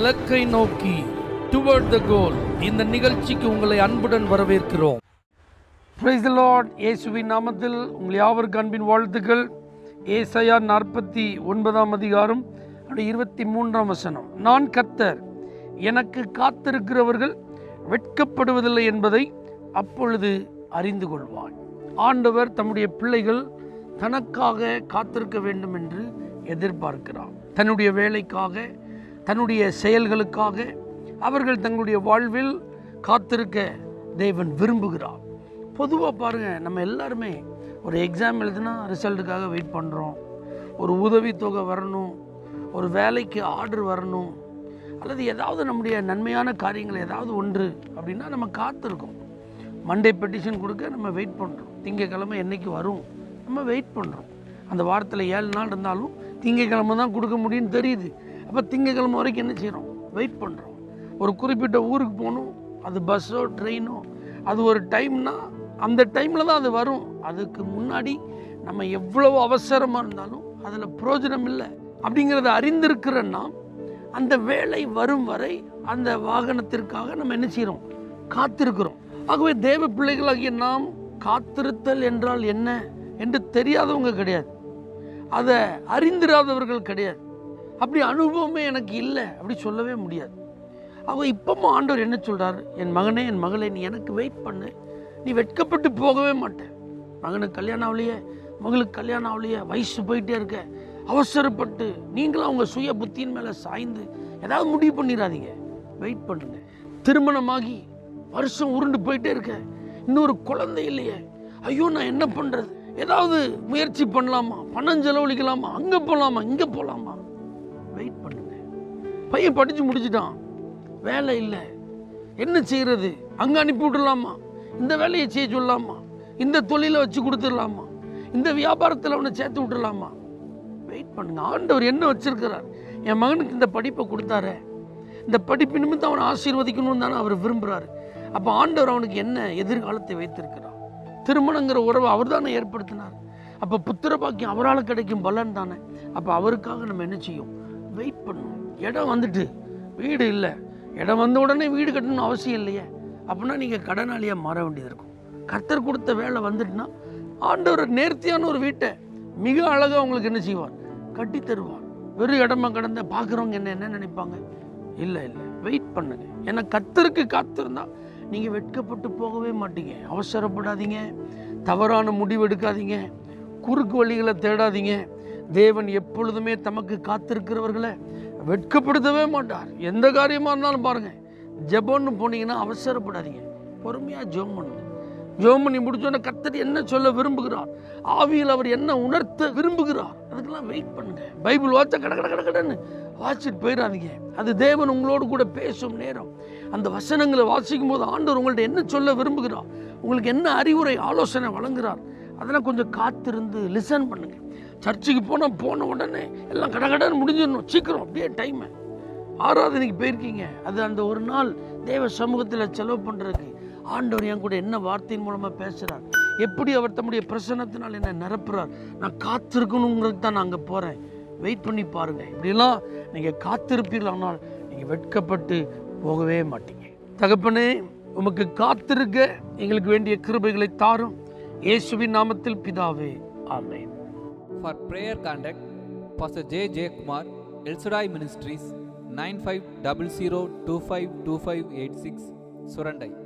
இலக்கை நோக்கி டுவர்ட் த கோல் இந்த நிகழ்ச்சிக்கு உங்களை அன்புடன் வரவேற்கிறோம் பிரைஸ் லார்ட் இயேசுவின் நாமத்தில் உங்கள் யாவருக்கு அன்பின் வாழ்த்துக்கள் ஏசாயா நாற்பத்தி ஒன்பதாம் அதிகாரம் அப்படி இருபத்தி மூன்றாம் வசனம் நான் கர்த்தர் எனக்கு காத்திருக்கிறவர்கள் வெட்கப்படுவதில்லை என்பதை அப்பொழுது அறிந்து கொள்வாய் ஆண்டவர் தம்முடைய பிள்ளைகள் தனக்காக காத்திருக்க வேண்டும் என்று எதிர்பார்க்கிறார் தன்னுடைய வேலைக்காக தன்னுடைய செயல்களுக்காக அவர்கள் தங்களுடைய வாழ்வில் காத்திருக்க தேவன் விரும்புகிறார் பொதுவாக பாருங்கள் நம்ம எல்லாருமே ஒரு எக்ஸாம் எழுதுனா ரிசல்ட்டுக்காக வெயிட் பண்ணுறோம் ஒரு உதவித்தொகை வரணும் ஒரு வேலைக்கு ஆர்டர் வரணும் அல்லது ஏதாவது நம்முடைய நன்மையான காரியங்கள் ஏதாவது ஒன்று அப்படின்னா நம்ம காத்திருக்கோம் மண்டே பெட்டிஷன் கொடுக்க நம்ம வெயிட் பண்ணுறோம் திங்கக்கிழமை என்னைக்கு வரும் நம்ம வெயிட் பண்ணுறோம் அந்த வாரத்தில் ஏழு நாள் இருந்தாலும் திங்கக்கிழமை தான் கொடுக்க முடியும்னு தெரியுது அப்போ திங்கக்கிழமை வரைக்கும் என்ன செய்கிறோம் வெயிட் பண்ணுறோம் ஒரு குறிப்பிட்ட ஊருக்கு போகணும் அது பஸ்ஸோ ட்ரெயினோ அது ஒரு டைம்னா அந்த டைமில் தான் அது வரும் அதுக்கு முன்னாடி நம்ம எவ்வளவு அவசரமாக இருந்தாலும் அதில் பிரயோஜனம் இல்லை அப்படிங்கிறத அறிந்திருக்கிற நாம் அந்த வேலை வரும் வரை அந்த வாகனத்திற்காக நம்ம என்ன செய்கிறோம் காத்திருக்கிறோம் ஆகவே தேவ பிள்ளைகளாகிய நாம் காத்திருத்தல் என்றால் என்ன என்று தெரியாதவங்க கிடையாது அதை அறிந்திராதவர்கள் கிடையாது அப்படி அனுபவமே எனக்கு இல்லை அப்படி சொல்லவே முடியாது அவங்க இப்பவும் ஆண்டவர் என்ன சொல்றார் என் மகனே என் மகளே நீ எனக்கு வெயிட் பண்ணு நீ வெட்கப்பட்டு போகவே மாட்டேன் மகனுக்கு கல்யாணம் ஆகலையே மகளுக்கு கல்யாணம் ஆகலையே வயசு போயிட்டே இருக்க அவசரப்பட்டு நீங்களும் அவங்க சுய புத்தியின் மேலே சாய்ந்து ஏதாவது முடிவு பண்ணிடாதீங்க வெயிட் பண்ணுங்க திருமணமாகி வருஷம் உருண்டு போயிட்டே இருக்க இன்னொரு குழந்தை இல்லையே ஐயோ நான் என்ன பண்ணுறது ஏதாவது முயற்சி பண்ணலாமா பணம் செலவழிக்கலாமா அங்கே போகலாமா இங்கே போகலாமா வெயிட் பண்ணுங்க பையன் படித்து முடிச்சிட்டான் வேலை இல்லை என்ன செய்கிறது அங்கே அனுப்பி விடலாமா இந்த வேலையை செய்ய சொல்லலாமா இந்த தொழிலை வச்சு கொடுத்துடலாமா இந்த வியாபாரத்தில் அவனை சேர்த்து விட்டுடலாமா வெயிட் பண்ணுங்க ஆண்டவர் என்ன வச்சிருக்கிறார் என் மகனுக்கு இந்த படிப்பை கொடுத்தாரே இந்த படிப்பு நிமித்தம் அவனை ஆசீர்வதிக்கணும்னு தானே அவர் விரும்புகிறாரு அப்போ ஆண்டவர் அவனுக்கு என்ன எதிர்காலத்தை வைத்திருக்கிறார் திருமணங்கிற உறவை அவர் தானே ஏற்படுத்தினார் அப்போ புத்திர பாக்கியம் அவரால் கிடைக்கும் பலன் தானே அப்போ அவருக்காக நம்ம என்ன செய்யும் வெயிட் பண்ணுவோம் இடம் வந்துட்டு வீடு இல்லை இடம் வந்த உடனே வீடு கட்டணும்னு அவசியம் இல்லையே அப்படின்னா நீங்கள் கடனாளியாக மாற வேண்டியது இருக்கும் கர்த்தர் கொடுத்த வேலை வந்துட்டுனா ஆண்டவர் நேர்த்தியான ஒரு வீட்டை மிக அழகாக உங்களுக்கு என்ன செய்வார் கட்டி தருவார் வெறும் இடமா கடந்த பார்க்குறவங்க என்ன என்ன நினைப்பாங்க இல்லை இல்லை வெயிட் பண்ணுங்க ஏன்னா கர்த்தருக்கு காத்திருந்தா நீங்கள் வெட்கப்பட்டு போகவே மாட்டீங்க அவசரப்படாதீங்க தவறான முடிவு எடுக்காதீங்க குறுக்கு வழிகளை தேடாதீங்க தேவன் எப்பொழுதுமே தமக்கு காத்திருக்கிறவர்களை வெட்கப்படுத்தவே மாட்டார் எந்த காரியமாக இருந்தாலும் பாருங்கள் ஜெபம்னு போனீங்கன்னா அவசரப்படாதீங்க பொறுமையாக ஜெபம் பண்ணுங்க ஜெபம் பண்ணி முடிச்சோன்னே கர்த்தர் என்ன சொல்ல விரும்புகிறார் ஆவியில் அவர் என்ன உணர்த்த விரும்புகிறார் அதுக்கெல்லாம் வெயிட் பண்ணுங்க பைபிள் வாட்ச கட கட கட கடன்னு வாசிச்சுட்டு போயிடாதீங்க அது தேவன் உங்களோடு கூட பேசும் நேரம் அந்த வசனங்களை வாசிக்கும் போது ஆண்டவர் உங்கள்ட்ட என்ன சொல்ல விரும்புகிறார் உங்களுக்கு என்ன அறிவுரை ஆலோசனை வழங்குகிறார் அதெல்லாம் கொஞ்சம் காத்திருந்து லிசன் பண்ணுங்க சர்ச்சுக்கு போனால் போன உடனே எல்லாம் கடகடன்னு முடிஞ்சிடணும் சீக்கிரம் அப்படியே டைமை ஆராதனைக்கு போயிருக்கீங்க அது அந்த ஒரு நாள் தேவ சமூகத்தில் செலவு பண்ணுறதுக்கு ஆண்டவர் என் கூட என்ன வார்த்தையின் மூலமாக பேசுகிறார் எப்படி அவர் தம்முடைய பிரசன்னத்தினால் என்னை நிரப்புறார் நான் காத்திருக்கணுங்கிறது தான் நான் அங்கே போகிறேன் வெயிட் பண்ணி பாருங்கள் இப்படிலாம் நீங்கள் காத்திருப்பீர்கள் ஆனால் நீங்கள் வெட்கப்பட்டு போகவே மாட்டீங்க தகப்பனே உமக்கு காத்திருக்க எங்களுக்கு வேண்டிய கிருபைகளை தாரும் இயேசுவின் நாமத்தில் பிதாவே ஆமென் For prayer contact, Pastor J. J. Kumar, El Shaddai Ministries, 9500252586, Surandai.